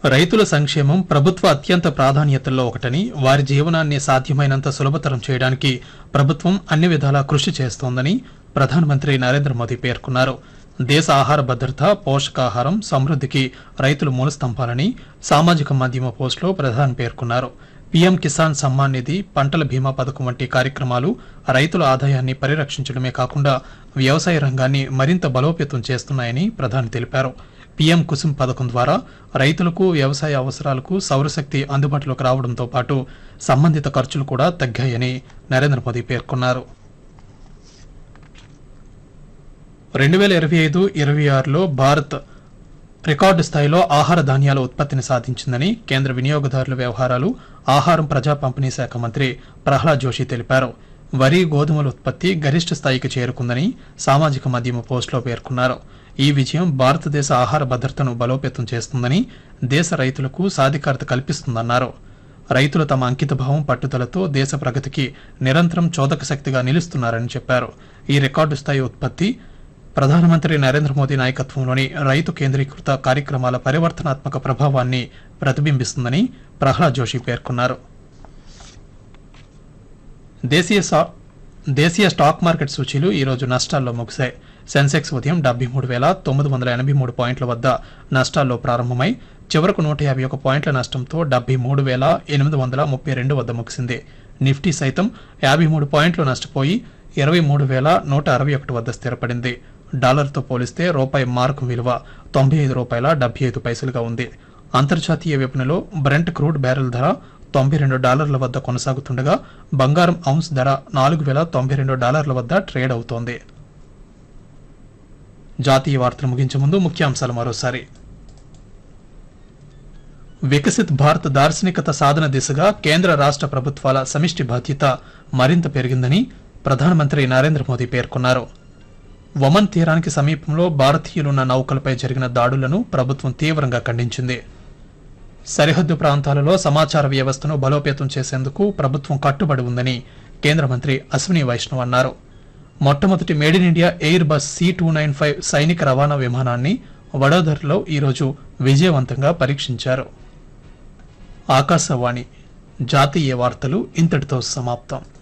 రైతుల సంక్షేమం ప్రభుత్వ అత్యంత ప్రాధాన్యతల్లో ఒకటని వారి జీవనాన్ని సాధ్యమైనంత సులభతరం చేయడానికి ప్రభుత్వం అన్ని విధాలా కృషి చేస్తోందని ప్రధానమంత్రి నరేంద్ర మోదీ పేర్కొన్నారు దేశ ఆహార భద్రత పోషకాహారం సమృద్ధికి రైతులు మూలస్తంభాలని సామాజిక మాధ్యమ పోస్టులో ప్రధాని పేర్కొన్నారు పీఎం కిసాన్ సమ్మాన్ నిధి పంటల బీమా పథకం వంటి కార్యక్రమాలు రైతుల ఆదాయాన్ని పరిరక్షించడమే కాకుండా వ్యవసాయ రంగాన్ని మరింత బలోపేతం చేస్తున్నాయని ప్రధాని తెలిపారు పీఎం కుసుమ్ పథకం ద్వారా రైతులకు వ్యవసాయ అవసరాలకు సౌరశక్తి అందుబాటులోకి రావడంతో పాటు సంబంధిత ఖర్చులు కూడా తగ్గాయని నరేంద్ర మోదీ పేర్కొన్నారు రెండు వేల ఇరవై ఐదు ఇరవై ఆరులో భారత్ రికార్డు స్థాయిలో ఆహార ధాన్యాల ఉత్పత్తిని సాధించిందని కేంద్ర వినియోగదారుల వ్యవహారాలు ఆహారం ప్రజా పంపిణీ శాఖ మంత్రి ప్రహ్లాద్ జోషి తెలిపారు వరి గోధుమల ఉత్పత్తి గరిష్ట స్థాయికి చేరుకుందని సామాజిక మాధ్యమ పోస్టులో పేర్కొన్నారు ఈ విజయం భారతదేశ ఆహార భద్రతను బలోపేతం చేస్తుందని దేశ రైతులకు సాధికారత కల్పిస్తుందన్నారు రైతులు తమ అంకితభావం పట్టుదలతో దేశ ప్రగతికి నిరంతరం చోదక శక్తిగా నిలుస్తున్నారని చెప్పారు ఈ రికార్డు స్థాయి ఉత్పత్తి ప్రధానమంత్రి నరేంద్ర మోదీ నాయకత్వంలోని రైతు కేంద్రీకృత కార్యక్రమాల పరివర్తనాత్మక ప్రభావాన్ని ప్రతిబింబిస్తుందని ప్రహ్లాద్ జోషి పేర్కొన్నారు దేశీయ సా- దేశీయ స్టాక్ మార్కెట్ సూచీలు ఈ రోజు నష్టాల్లో ముగిశాయి సెన్సెక్స్ ఉదయం డెబ్బై మూడు వేల తొమ్మిది వందల ఎనభై మూడు పాయింట్ల వద్ద నష్టాల్లో ప్రారంభమై చివరకు నూట యాభై ఒక పాయింట్ల నష్టంతో డెబ్బై మూడు వేల ఎనిమిది వందల ముప్పై రెండు వద్ద ముగిసింది నిఫ్టీ సైతం యాభై మూడు పాయింట్లు నష్టపోయి ఇరవై మూడు వేల నూట అరవై ఒకటి వద్ద స్థిరపడింది డాలర్తో పోలిస్తే రూపాయి మార్కు విలువ తొంభై ఐదు రూపాయల డెబ్బై ఐదు పైసలుగా ఉంది అంతర్జాతీయ విపణిలో బ్రెంట్ క్రూడ్ బ్యారెల్ ధర తొంభై రెండు డాలర్ల వద్ద కొనసాగుతుండగా బంగారం ఔన్స్ ధర నాలుగు వేల తొంభై రెండు డాలర్ల వద్ద ట్రేడ్ అవుతోంది జాతీయ వార్తలు ముగించే ముందు ముఖ్యాంశాలు మరోసారి వికసిత్ భారత్ దార్శనికత సాధన దిశగా కేంద్ర రాష్ట్ర ప్రభుత్వాల సమిష్టి బాధ్యత మరింత పెరిగిందని ప్రధానమంత్రి నరేంద్ర మోదీ పేర్కొన్నారు ఒమన్ తీరానికి సమీపంలో భారతీయులున్న నౌకలపై జరిగిన దాడులను ప్రభుత్వం తీవ్రంగా ఖండించింది సరిహద్దు ప్రాంతాలలో సమాచార వ్యవస్థను బలోపేతం చేసేందుకు ప్రభుత్వం కట్టుబడి ఉందని కేంద్ర మంత్రి అశ్విని వైష్ణవ్ అన్నారు మొట్టమొదటి made in India Airbus C two nine five సైనిక రవాణా విమానాన్ని వడోదరలో ఈరోజు విజయవంతంగా పరీక్షించారు ఆకాశవాణి జాతీయ వార్తలు ఇంతటితో సమాప్తం